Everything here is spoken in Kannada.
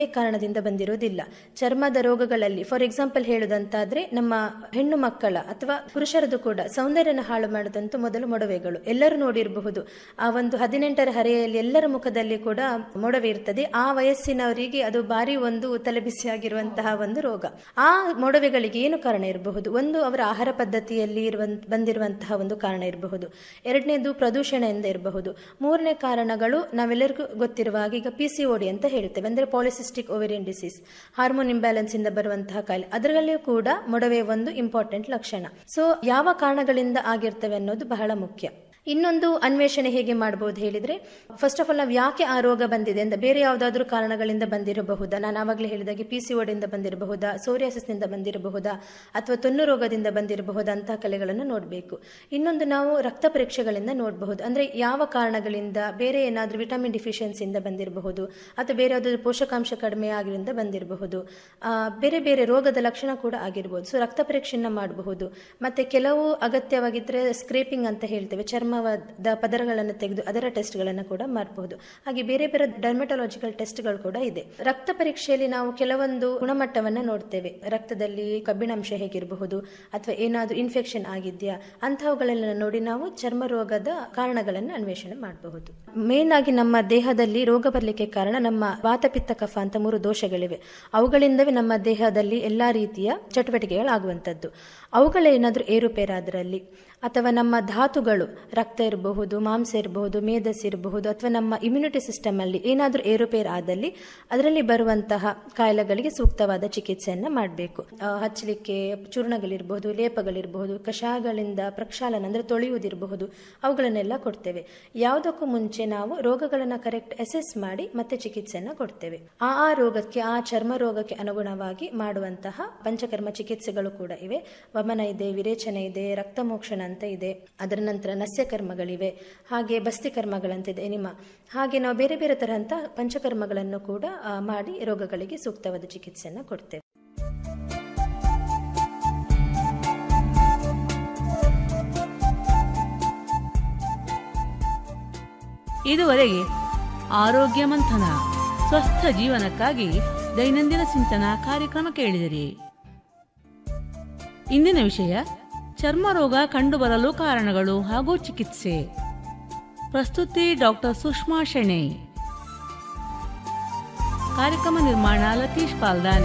ಕಾರಣದಿಂದ ಬಂದಿರೋದಿಲ್ಲ ಚರ್ಮದ ರೋಗಗಳಲ್ಲಿ ಫಾರ್ ಎಕ್ಸಾಂಪಲ್ ಹೇಳುದಂತಾದ್ರೆ ನಮ್ಮ ಹೆಣ್ಣು ಮಕ್ಕಳ ಅಥವಾ ಪುರುಷರದು ಕೂಡ ಸೌಂದರ್ಯನ ಹಾಳು ಮಾಡಿದಂತೂ ಮೊದಲು ಮೊಡವೆಗಳು ಎಲ್ಲರೂ ನೋಡಿರಬಹುದು ಆ ಒಂದು ಹದಿನೆಂಟರ ಹರೆಯಲ್ಲಿ ಎಲ್ಲರ ಮುಖದಲ್ಲಿ ಕೂಡ ಮೊಡವೆ ಇರ್ತದೆ ಆ ವಯಸ್ಸಿನವರಿಗೆ ಅದು ಭಾರಿ ಒಂದು ತಲೆಬಿಸಿಯಾಗಿರುವಂತಹ ಒಂದು ರೋಗ ಆ ಮೊಡವೆಗಳಿಗೆ ಏನು ಕಾರಣ ಇರಬಹುದು ಒಂದು ಅವರ ಆಹಾರ ಪದ್ಧತಿಯಲ್ಲಿ ಇರುವ ಬಂದಿರುವಂತಹ ಒಂದು ಕಾರಣ ಇರಬಹುದು ಎರಡನೇದು ಪ್ರದೂಷಣೆಯಿಂದ ಇರಬಹುದು ಮೂರನೇ ಕಾರಣಗಳು ನಾವೆಲ್ಲರಿಗೂ ಗೊತ್ತಿರುವ ಹಾಗೆ ಈಗ ಪಿ ಸಿ ಓಡಿ ಅಂತ ಹೇಳ್ತೇವೆ ಅಂದ್ರೆ polycystic ovarian disease hormone imbalance ಇಂದ ಬರುವಂತಹ ಕಾಯಿಲೆ ಅದರಲ್ಲಿಯೂ ಕೂಡ ಮೊಡವೆ ಒಂದು ಇಂಪಾರ್ಟೆಂಟ್ ಲಕ್ಷಣ ಸೊ ಯಾವ ಕಾರಣಗಳಿಂದ ಆಗಿರ್ತವೆ ಅನ್ನೋದು ಬಹಳ ಮುಖ್ಯ ಇನ್ನೊಂದು ಅನ್ವೇಷಣೆ ಹೇಗೆ ಮಾಡಬಹುದು ಹೇಳಿದ್ರೆ ಫಸ್ಟ್ ಆಫ್ ಆಲ್ ನಾವು ಯಾಕೆ ಆ ರೋಗ ಬಂದಿದೆ ಅಂತ ಬೇರೆ ಯಾವುದಾದ್ರೂ ಕಾರಣಗಳಿಂದ ಬಂದಿರಬಹುದಾ ನಾನು ಆವಾಗಲೇ ಹೇಳಿದಾಗೆ ಪಿ ಸಿ ಓಡಿಂದ ಬಂದಿರಬಹುದಾ ಸೋರಿಯಾಸಿಸ್ನಿಂದ ಬಂದಿರಬಹುದಾ ಅಥವಾ ತೊನ್ನು ರೋಗದಿಂದ ಬಂದಿರಬಹುದಾ ಅಂತಹ ಕಲೆಗಳನ್ನು ನೋಡಬೇಕು ಇನ್ನೊಂದು ನಾವು ರಕ್ತ ಪರೀಕ್ಷೆಗಳಿಂದ ನೋಡಬಹುದು ಅಂದ್ರೆ ಯಾವ ಕಾರಣಗಳಿಂದ ಬೇರೆ ಏನಾದರೂ ವಿಟಮಿನ್ ಡಿಫಿಷಿಯನ್ಸಿಯಿಂದ ಬಂದಿರಬಹುದು ಅಥವಾ ಬೇರೆ ಯಾವುದಾದ್ರೂ ಪೋಷಕಾಂಶ ಕಡಿಮೆ ಆಗಿರಿಂದ ಬಂದಿರಬಹುದು ಆ, ಬೇರೆ ಬೇರೆ ರೋಗದ ಲಕ್ಷಣ ಕೂಡ ಆಗಿರ್ಬೋದು ಸೊ ರಕ್ತ ಪರೀಕ್ಷೆಯನ್ನ ಮಾಡಬಹುದು ಮತ್ತೆ ಕೆಲವು ಅಗತ್ಯವಾಗಿದ್ದರೆ ಸ್ಕ್ರೇಪಿಂಗ್ ಅಂತ ಹೇಳ್ತೇವೆ ಚರ್ಮದ ಪದರಗಳನ್ನು ತೆಗೆದು ಅದರ ಟೆಸ್ಟ್ಗಳನ್ನು ಕೂಡ ಮಾಡಬಹುದು ಹಾಗೆ ಬೇರೆ ಬೇರೆ ಡರ್ಮೆಟಾಲಜಿಕಲ್ ಟೆಸ್ಟ್ಗಳು ಕೂಡ ಇದೆ ರಕ್ತ ಪರೀಕ್ಷೆಯಲ್ಲಿ ನಾವು ಕೆಲವೊಂದು ಗುಣಮಟ್ಟವನ್ನು ನೋಡ್ತೇವೆ ರಕ್ತದಲ್ಲಿ ಕಬ್ಬಿಣಾಂಶ ಹೇಗಿರಬಹುದು ಅಥವಾ ಏನಾದರೂ ಇನ್ಫೆಕ್ಷನ್ ಆಗಿದೆಯಾ ಅಂತಹವುಗಳೆಲ್ಲ ನೋಡಿ ನಾವು ಚರ್ಮ ರೋಗದ ಕಾರಣಗಳನ್ನು ಅನ್ವೇಷಣೆ ಮಾಡಬಹುದು ಮೇನ್ ಆಗಿ ನಮ್ಮ ದೇಹದಲ್ಲಿ ರೋಗ ಬರಲಿಕ್ಕೆ ಕಾರಣ ನಮ್ಮ ವಾತಪಿತ್ತ ಕಫ ಅಂತ ಮೂರು ದೋಷಗಳಿವೆ ಅವುಗಳಿಂದವೇ ನಮ್ಮ ದೇಹದಲ್ಲಿ ಎಲ್ಲಾ ರೀತಿಯ ಚಟುವಟಿಕೆಗಳಾಗುವಂಥದ್ದು ಅವುಗಳೇನಾದರೂ ಏರುಪೇರಾದರಲ್ಲಿ ಅಥವಾ ನಮ್ಮ ಧಾತುಗಳು ರಕ್ತ ಇರಬಹುದು ಮಾಂಸ ಇರಬಹುದು ಮೇಧಸ್ ಇರಬಹುದು ಅಥವಾ ನಮ್ಮ ಇಮ್ಯುನಿಟಿ ಸಿಸ್ಟಮ್ ಅಲ್ಲಿ ಏನಾದರೂ ಏರುಪೇರು ಆದಲ್ಲಿ ಅದರಲ್ಲಿ ಬರುವಂತಹ ಕಾಯಿಲೆಗಳಿಗೆ ಸೂಕ್ತವಾದ ಚಿಕಿತ್ಸೆಯನ್ನು ಮಾಡಬೇಕು ಹಚ್ಚಲಿಕ್ಕೆ ಚೂರ್ಣಗಳಿರಬಹುದು ಲೇಪಗಳಿರಬಹುದು ಕಷಾಯಗಳಿಂದ ಪ್ರಕ್ಷಾಲನ ಅಂದರೆ ತೊಳೆಯುವುದಿರಬಹುದು ಅವುಗಳನ್ನೆಲ್ಲ ಕೊಡ್ತೇವೆ ಯಾವುದಕ್ಕೂ ಮುಂಚೆ ನಾವು ರೋಗಗಳನ್ನು ಕರೆಕ್ಟ್ ಅಸೆಸ್ ಮಾಡಿ ಮತ್ತೆ ಚಿಕಿತ್ಸೆಯನ್ನು ಕೊಡ್ತೇವೆ ಆ ಆ ರೋಗಕ್ಕೆ ಆ ಚರ್ಮ ರೋಗಕ್ಕೆ ಅನುಗುಣವಾಗಿ ಮಾಡುವಂತಹ ಪಂಚಕರ್ಮ ಚಿಕಿತ್ಸೆಗಳು ಕೂಡ ಇವೆ ವಮನ ಇದೆ ವಿರೇಚನ ಇದೆ ರಕ್ತಮೋಕ್ಷಣ ಅಂತ ಇದೆ ಅದರ ನಂತರ ನಸ್ಯಕರ್ಮಗಳಿವೆ ಹಾಗೆ ಬಸ್ತಿ ಕರ್ಮಗಳಂತ ಇದೆ ಎನಿಮಾ ಹಾಗೆ ನಾವು ಬೇರೆ ಬೇರೆ ತರಹಂತ ಪಂಚಕರ್ಮಗಳನ್ನು ಕೂಡ ಆ, ಮಾಡಿ ರೋಗಗಳಿಗೆ ಸೂಕ್ತವಾದ ಚಿಕಿತ್ಸೆಯನ್ನು ಕೊಡ್ತೇವೆ ಇದುವರೆಗೆ ಆರೋಗ್ಯ ಮಂಥನ ಸ್ವಸ್ಥ ಜೀವನಕ್ಕಾಗಿ ದೈನಂದಿನ ಚಿಂತನ ಕಾರ್ಯಕ್ರಮ ಕೇಳಿದಿರಿ ಇಂದಿನ ವಿಷಯ ಚರ್ಮ ರೋಗ ಕಂಡುಬರಲು ಕಾರಣಗಳು ಹಾಗೂ ಚಿಕಿತ್ಸೆ ಪ್ರಸ್ತುತಿ ಡಾಕ್ಟರ್ ಸುಷ್ಮಾ ಶೆಣೆ ಕಾರ್ಯಕ್ರಮ ನಿರ್ಮಾಣ ಲತೀಶ್ ಪಾಲ್ದಾನೆ